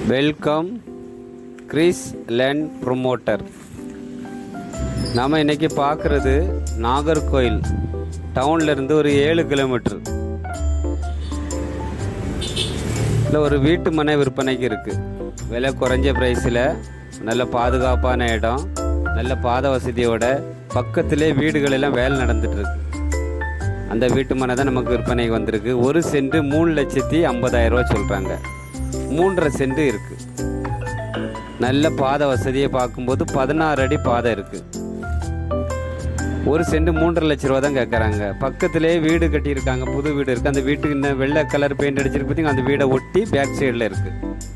welcome Chris land promoter நாம் இன்னைக்கு பார்க்குறது நாகர்கோயில் டவுன்ல இருந்து ஒரு ஏழு கிலோமீட்டர் இல்லை ஒரு வீட்டு மனை விற்பனைக்கு இருக்குது விலை குறைஞ்ச ப்ரைஸில் நல்ல பாதுகாப்பான இடம் நல்ல பாத வசதியோட பக்கத்திலே வீடுகள் எல்லாம் வேலை நடந்துட்டு இருக்கு அந்த வீட்டு மனை தான் நமக்கு விற்பனைக்கு வந்திருக்கு ஒரு சென்ட் மூணு லட்சத்தி ஐம்பதாயிரம் ரூபா சொல்கிறாங்க மூன்றரை சென்ட் இருக்கு நல்ல பாதை வசதியை பார்க்கும்போது பதினாறு அடி பாதை இருக்கு ஒரு சென்ட் மூன்றரை லட்ச ரூபா தான் கேட்குறாங்க பக்கத்திலே வீடு கட்டியிருக்காங்க புது வீடு இருக்குது அந்த வீட்டுக்கு இந்த வெள்ளை கலர் பெயிண்ட் அடிச்சிருக்கு பார்த்தீங்க அந்த வீடை ஒட்டி பேக் சைடில் இருக்குது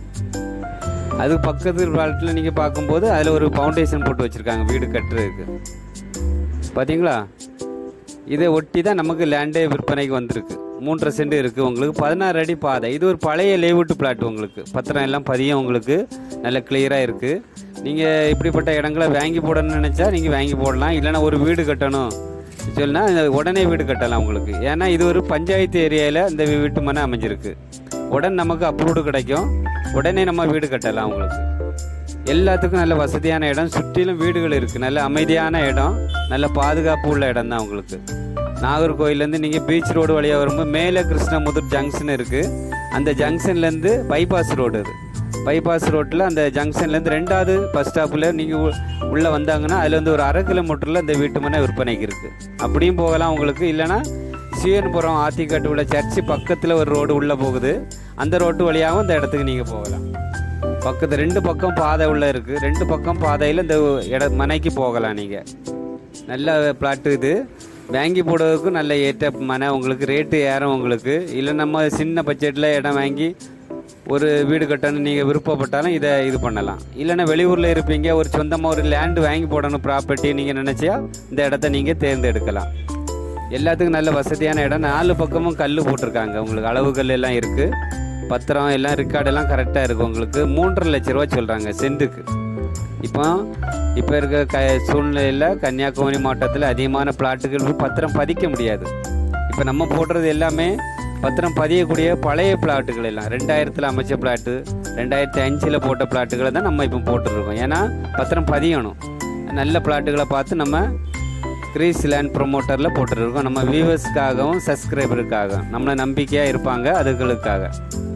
அது பக்கத்து வாழ்க்கையில் நீங்கள் பார்க்கும்போது அதில் ஒரு ஃபவுண்டேஷன் போட்டு வச்சுருக்காங்க வீடு கட்டுறதுக்கு பார்த்தீங்களா இதை ஒட்டி தான் நமக்கு லேண்டே விற்பனைக்கு வந்திருக்கு மூன்றரை சென்ட் இருக்குது உங்களுக்கு பதினாறு அடி பாதை இது ஒரு பழைய லேவுட்டு பிளாட் உங்களுக்கு பத்திரம் எல்லாம் பதியம் உங்களுக்கு நல்ல கிளியராக இருக்குது நீங்கள் இப்படிப்பட்ட இடங்களை வாங்கி போடணும்னு நினச்சா நீங்கள் வாங்கி போடலாம் இல்லைன்னா ஒரு வீடு கட்டணும் சொன்னா உடனே வீடு கட்டலாம் உங்களுக்கு ஏன்னா இது ஒரு பஞ்சாயத்து ஏரியாவில் இந்த வீட்டு மனை அமைஞ்சிருக்கு உடனே நமக்கு அப்ரூவ்டு கிடைக்கும் உடனே நம்ம வீடு கட்டலாம் உங்களுக்கு எல்லாத்துக்கும் நல்ல வசதியான இடம் சுற்றிலும் வீடுகள் இருக்குது நல்ல அமைதியான இடம் நல்ல பாதுகாப்பு உள்ள இடம் தான் உங்களுக்கு நாகர்கோயிலேருந்து நீங்கள் பீச் ரோடு வழியாக வரும்போது மேலே கிருஷ்ணமுதூர் ஜங்ஷன் இருக்குது அந்த ஜங்ஷன்லேருந்து பைபாஸ் ரோடு அது பைபாஸ் ரோட்டில் அந்த ஜங்ஷன்லேருந்து ரெண்டாவது பஸ் ஸ்டாப்பில் நீங்கள் உள்ளே வந்தாங்கன்னா அதில் வந்து ஒரு அரை கிலோமீட்டரில் இந்த வீட்டு மனை விற்பனைக்கு இருக்குது அப்படியும் போகலாம் உங்களுக்கு இல்லைன்னா சீயன்புரம் ஆத்திக்காட்டு உள்ள சர்ச்சு பக்கத்தில் ஒரு ரோடு உள்ளே போகுது அந்த ரோட்டு வழியாகவும் இந்த இடத்துக்கு நீங்கள் போகலாம் பக்கத்து ரெண்டு பக்கம் பாதை உள்ள இருக்குது ரெண்டு பக்கம் பாதையில் இந்த இட மனைக்கு போகலாம் நீங்கள் நல்ல பிளாட்டு இது வாங்கி போடுறதுக்கு நல்ல ஏற்ற மனை உங்களுக்கு ரேட்டு ஏறும் உங்களுக்கு இல்லை நம்ம சின்ன பட்ஜெட்டில் இடம் வாங்கி ஒரு வீடு கட்டணும் நீங்கள் விருப்பப்பட்டாலும் இதை இது பண்ணலாம் இல்லைன்னா வெளியூரில் இருப்பீங்க ஒரு சொந்தமாக ஒரு லேண்டு வாங்கி போடணும் ப்ராப்பர்ட்டி நீங்கள் நினச்சா இந்த இடத்த நீங்கள் தேர்ந்தெடுக்கலாம் எல்லாத்துக்கும் நல்ல வசதியான இடம் நாலு பக்கமும் கல் போட்டிருக்காங்க உங்களுக்கு அளவு கல் எல்லாம் இருக்குது பத்திரம் எல்லாம் ரெக்கார்டு எல்லாம் கரெக்டாக இருக்கும் உங்களுக்கு மூன்றரை லட்ச ரூபா சொல்கிறாங்க சென்ட்டுக்கு இப்போ இப்போ இருக்க க சூழ்நிலையில் கன்னியாகுமரி மாவட்டத்தில் அதிகமான பிளாட்டுகள் பத்திரம் பதிக்க முடியாது இப்போ நம்ம போடுறது எல்லாமே பத்திரம் பதியக்கூடிய பழைய பிளாட்டுகள் எல்லாம் ரெண்டாயிரத்தில் அமைச்ச பிளாட்டு ரெண்டாயிரத்தி அஞ்சில் போட்ட பிளாட்டுகளை தான் நம்ம இப்போ போட்டுருக்கோம் ஏன்னா பத்திரம் பதியணும் நல்ல பிளாட்டுகளை பார்த்து நம்ம கிரீஸ் லேண்ட் ப்ரொமோட்டரில் போட்டுருக்கோம் நம்ம வியூவர்ஸ்க்காகவும் சப்ஸ்கிரைபருக்காகவும் நம்மளை நம்பிக்கையாக இருப்பாங்க அதுகளுக்காக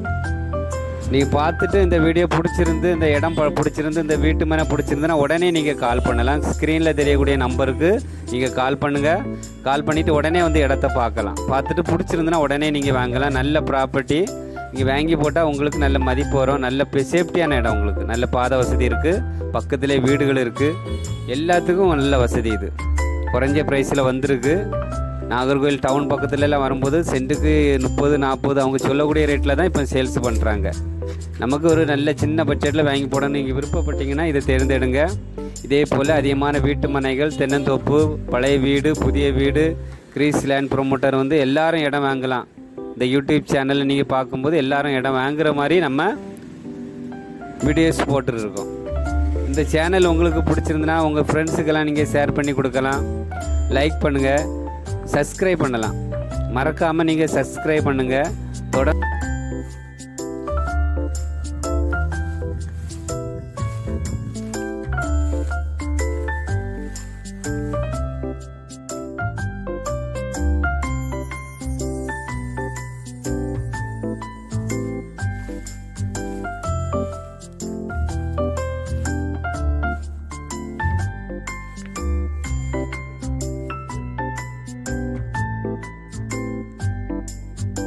நீங்கள் பார்த்துட்டு இந்த வீடியோ பிடிச்சிருந்து இந்த இடம் ப- பிடிச்சிருந்து இந்த வீட்டு மேலே பிடிச்சிருந்துன்னா உடனே நீங்கள் கால் பண்ணலாம் ஸ்க்ரீனில் தெரியக்கூடிய நம்பருக்கு நீங்கள் கால் பண்ணுங்கள் கால் பண்ணிவிட்டு உடனே வந்து இடத்த பார்க்கலாம் பார்த்துட்டு பிடிச்சிருந்துன்னா உடனே நீங்கள் வாங்கலாம் நல்ல ப்ராப்பர்ட்டி நீங்கள் வாங்கி போட்டால் உங்களுக்கு நல்ல மதிப்பு வரும் நல்ல சேஃப்டியான இடம் உங்களுக்கு நல்ல பாதை வசதி இருக்குது பக்கத்திலே வீடுகள் இருக்குது எல்லாத்துக்கும் நல்ல வசதி இது குறைஞ்ச ப்ரைஸில் வந்திருக்கு நாகர்கோவில் டவுன் பக்கத்துல எல்லாம் வரும்போது சென்ட்டுக்கு முப்பது நாற்பது அவங்க சொல்லக்கூடிய ரேட்டில் தான் இப்போ சேல்ஸ் பண்ணுறாங்க நமக்கு ஒரு நல்ல சின்ன பட்ஜெட்டில் வாங்கி போடணும் நீங்கள் விருப்பப்பட்டீங்கன்னா இதை தேர்ந்தெடுங்க இதே போல் அதிகமான வீட்டு மனைகள் தென்னந்தோப்பு பழைய வீடு புதிய வீடு கிரீஸ் லேண்ட் ப்ரொமோட்டர் வந்து எல்லாரும் இடம் வாங்கலாம் இந்த யூடியூப் சேனலில் நீங்கள் பார்க்கும்போது எல்லாரும் இடம் வாங்குற மாதிரி நம்ம வீடியோஸ் போட்டுருக்கோம் இந்த சேனல் உங்களுக்கு பிடிச்சிருந்துன்னா உங்கள் ஃப்ரெண்ட்ஸுக்கெல்லாம் நீங்கள் ஷேர் பண்ணி கொடுக்கலாம் லைக் பண்ணுங்கள் சப்ஸ்கிரைப் பண்ணலாம் மறக்காமல் நீங்கள் சப்ஸ்கிரைப் பண்ணுங்கள் தொடர்